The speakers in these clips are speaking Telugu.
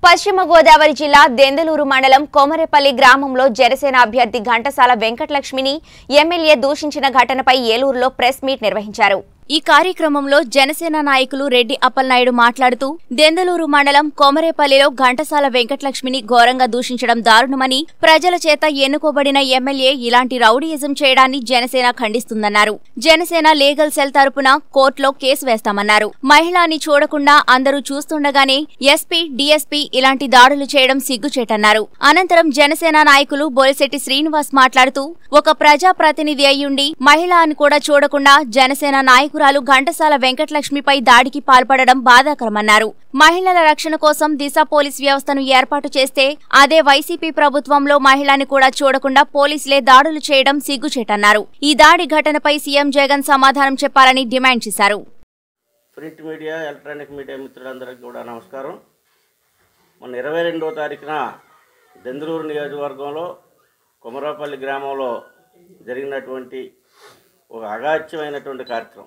పశ్చిమ గోదావరి జిల్లా దెందులూరు మండలం కొమరేపల్లి గ్రామంలో జనసేన అభ్యర్థి ఘంటసాల వెంకటలక్ష్మిని ఎమ్మెల్యే దూషించిన ఘటనపై ఏలూరులో ప్రెస్ మీట్ నిర్వహించారు ఈ కార్యక్రమంలో జనసేన నాయకులు రెడ్డి అప్పలనాయుడు మాట్లాడుతూ దెందలూరు మండలం కొమరేపల్లిలో ఘంటసాల వెంకటలక్ష్మిని ఘోరంగా దూషించడం దారుణమని ప్రజల చేత ఎన్నుకోబడిన ఎమ్మెల్యే ఇలాంటి రౌడీయిజం చేయడాన్ని జనసేన ఖండిస్తుందన్నారు జనసేన లీగల్ సెల్ తరపున కోర్టులో కేసు వేస్తామన్నారు మహిళని చూడకుండా అందరూ చూస్తుండగానే ఎస్పీ డీఎస్పీ ఇలాంటి దాడులు చేయడం సిగ్గుచేటన్నారు అనంతరం జనసేన నాయకులు బోలిశెట్టి శ్రీనివాస్ మాట్లాడుతూ ఒక ప్రజాప్రతినిధి అయ్యుండి మహిళ అని కూడా చూడకుండా జనసేన నాయకురాలు ఘంటసాల వెంకటలక్ష్మిపై దాడికి పాల్పడడం బాధాకరమన్నారు మహిళల రక్షణ కోసం దిశ పోలీస్ వ్యవస్థను ఏర్పాటు చేస్తే అదే వైసీపీ ప్రభుత్వంలో మహిళని కూడా చూడకుండా పోలీసులే దాడులు చేయడం సిగ్గుచేటన్నారు ఈ దాడి ఘటనపై సీఎం జగన్ సమాధానం చెప్పాలని డిమాండ్ చేశారు ప్రింట్ మీడియా ఎలక్ట్రానిక్ మీడియా మిత్రులందరికీ కూడా నమస్కారం మొన్న ఇరవై రెండవ తారీఖున దెందులూరు నియోజకవర్గంలో కుమరపల్లి గ్రామంలో జరిగినటువంటి ఒక అగాధ్యమైనటువంటి కార్యక్రమం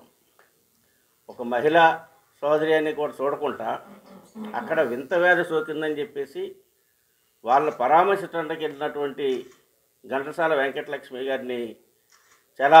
ఒక మహిళ సోదరి అని కూడా చూడకుండా అక్కడ వింత వ్యాధి సోకిందని చెప్పేసి వాళ్ళ పరామర్శించడానికి వెళ్ళినటువంటి ఘంటసాల వెంకటలక్ష్మి గారిని చాలా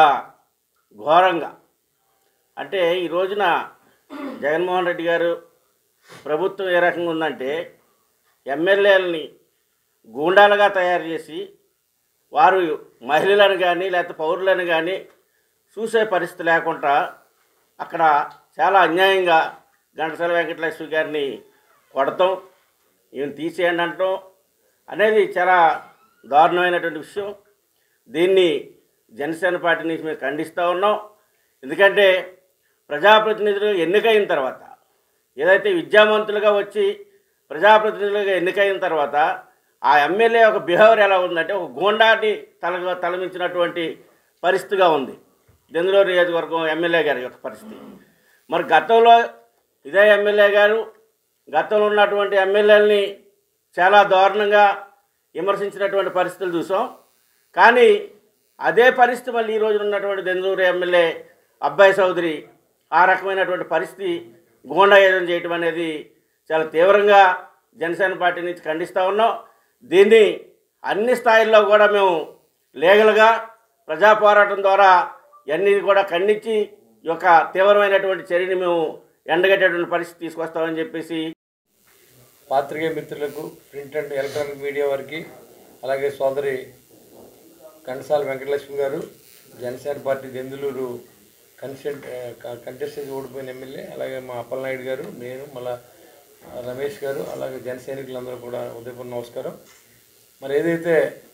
ఘోరంగా అంటే ఈ రోజున జగన్మోహన్ రెడ్డి గారు ప్రభుత్వం ఏ రకంగా ఉందంటే ఎమ్మెల్యేలని గూండాలుగా తయారు చేసి వారు మహిళలను కానీ లేకపోతే పౌరులను కానీ చూసే పరిస్థితి లేకుండా అక్కడ చాలా అన్యాయంగా ఘంటసాల వెంకటలక్ష్మి గారిని కొడతాం ఈయన తీసేయండి అంటాం అనేది చాలా దారుణమైనటువంటి విషయం దీన్ని జనసేన పార్టీ నుంచి మేము ఖండిస్తూ ఉన్నాం ఎందుకంటే ప్రజాప్రతినిధులు ఎన్నికైన తర్వాత ఏదైతే విద్యావంతులుగా వచ్చి ప్రజాప్రతినిధులుగా ఎన్నికైన తర్వాత ఆ ఎమ్మెల్యే ఒక బిహేవియర్ ఎలా ఉందంటే ఒక గూండాని తల తలమించినటువంటి పరిస్థితిగా ఉంది దెందులూరు నియోజకవర్గం ఎమ్మెల్యే గారి యొక్క పరిస్థితి మరి గతంలో ఇదే ఎమ్మెల్యే గారు గతంలో ఉన్నటువంటి ఎమ్మెల్యేలని చాలా దారుణంగా విమర్శించినటువంటి పరిస్థితులు చూసాం కానీ అదే పరిస్థితి మళ్ళీ ఈ రోజున ఉన్నటువంటి దెందులూరు ఎమ్మెల్యే అబ్బాయి చౌదరి ఆ రకమైనటువంటి పరిస్థితి గూండాయుధం చేయటం అనేది చాలా తీవ్రంగా జనసేన పార్టీ నుంచి ఖండిస్తూ ఉన్నాం దీన్ని అన్ని స్థాయిల్లో కూడా మేము లీగల్గా ప్రజా పోరాటం ద్వారా ఇవన్నీ కూడా ఖండించి ఈ యొక్క తీవ్రమైనటువంటి చర్యని మేము ఎండగట్టేటువంటి పరిస్థితి తీసుకొస్తామని చెప్పేసి పాత్రికేయ మిత్రులకు ప్రింట్ అండ్ ఎలక్ట్రానిక్ మీడియా వారికి అలాగే సోదరి కండసాల వెంకటలక్ష్మి గారు Janasena party Denduluru consent contestant ఓడిపోయిన ఎమ్మెల్యే అలాగే మా అప్పలనాయుడు గారు నేను మళ్ళా రమేష్ గారు అలాగే జన సైనికులందరూ కూడా ఉదయపూర్ నమస్కారం మరి ఏదైతే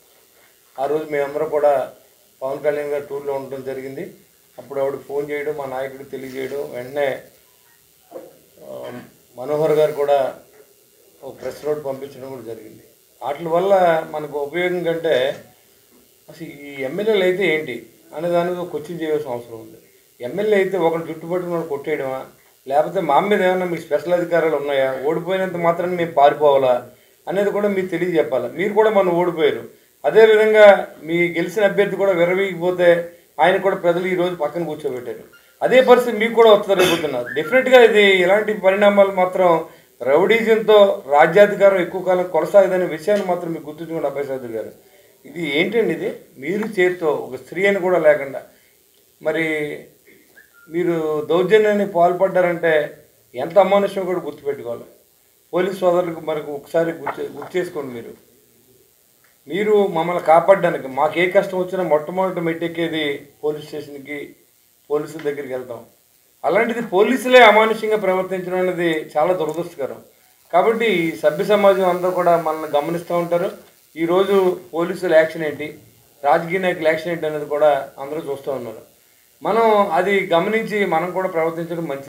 ఆ రోజు మేమందరం కూడా పవన్ కళ్యాణ్ గారు టూర్లో ఉండడం జరిగింది అప్పుడు ఆవిడ ఫోన్ చేయడం మా నాయకుడికి తెలియజేయడం వెంటనే ఆ, మనోహర్ గారు కూడా ఒక ప్రెస్ నోట్ పంపించడం కూడా జరిగింది వాటి వల్ల మనకు ఉపయోగం కంటే అసలు ఈ ఎమ్మెల్యేలు అయితే ఏంటి అనే దానికి ఒక క్వశ్చన్ చేయాల్సిన అవసరం ఉంది ఎమ్మెల్యే అయితే ఒకరు చుట్టుపట్టుకుని మనం కొట్టేయడమా లేకపోతే మా మీద ఏమైనా మీకు స్పెషల్ అధికారాలు ఉన్నాయా ఓడిపోయినంత మాత్రం మేము పారిపోవాలా అనేది కూడా మీరు తెలియజెప్పాలి మీరు కూడా మనం ఓడిపోయారు అదేవిధంగా మీ గెలిచిన అభ్యర్థి కూడా విరవీగిపోతే ఆయన కూడా ప్రజలు ఈ రోజు పక్కన కూర్చోబెట్టారు అదే పరిస్థితి మీకు కూడా వస్తుంది రేపుతున్నారు డెఫినెట్గా ఇది ఇలాంటి పరిణామాలు మాత్రం రౌడీజంతో రాజ్యాధికారం ఎక్కువ కాలం కొనసాగదనే విషయాన్ని మాత్రం మీకు గుర్తుంచుకోండి అబ్బాయి చౌదరి గారు ఇది ఏంటండి ఇది మీరు చేతితో ఒక స్త్రీ అని కూడా లేకుండా మరి మీరు దౌర్జన్యాన్ని పాల్పడ్డారంటే ఎంత అమానుష్యం కూడా గుర్తుపెట్టుకోవాలి పోలీస్ సోదరులకు మనకు ఒకసారి గుర్తు గుర్తు చేసుకోండి మీరు మీరు మమ్మల్ని కాపాడడానికి మాకు ఏ కష్టం వచ్చినా మొట్టమొదటి మెట్టెక్కేది పోలీస్ స్టేషన్కి పోలీసుల దగ్గరికి వెళ్తాం అలాంటిది పోలీసులే అమానుష్యంగా ప్రవర్తించడం అనేది చాలా దురదృష్టకరం కాబట్టి ఈ సభ్య సమాజం అందరూ కూడా మనల్ని గమనిస్తూ ఉంటారు ఈరోజు పోలీసుల యాక్షన్ ఏంటి రాజకీయ నాయకుల యాక్షన్ ఏంటి అనేది కూడా అందరూ చూస్తూ ఉన్నారు మనం అది గమనించి మనం కూడా ప్రవర్తించడం మంచిది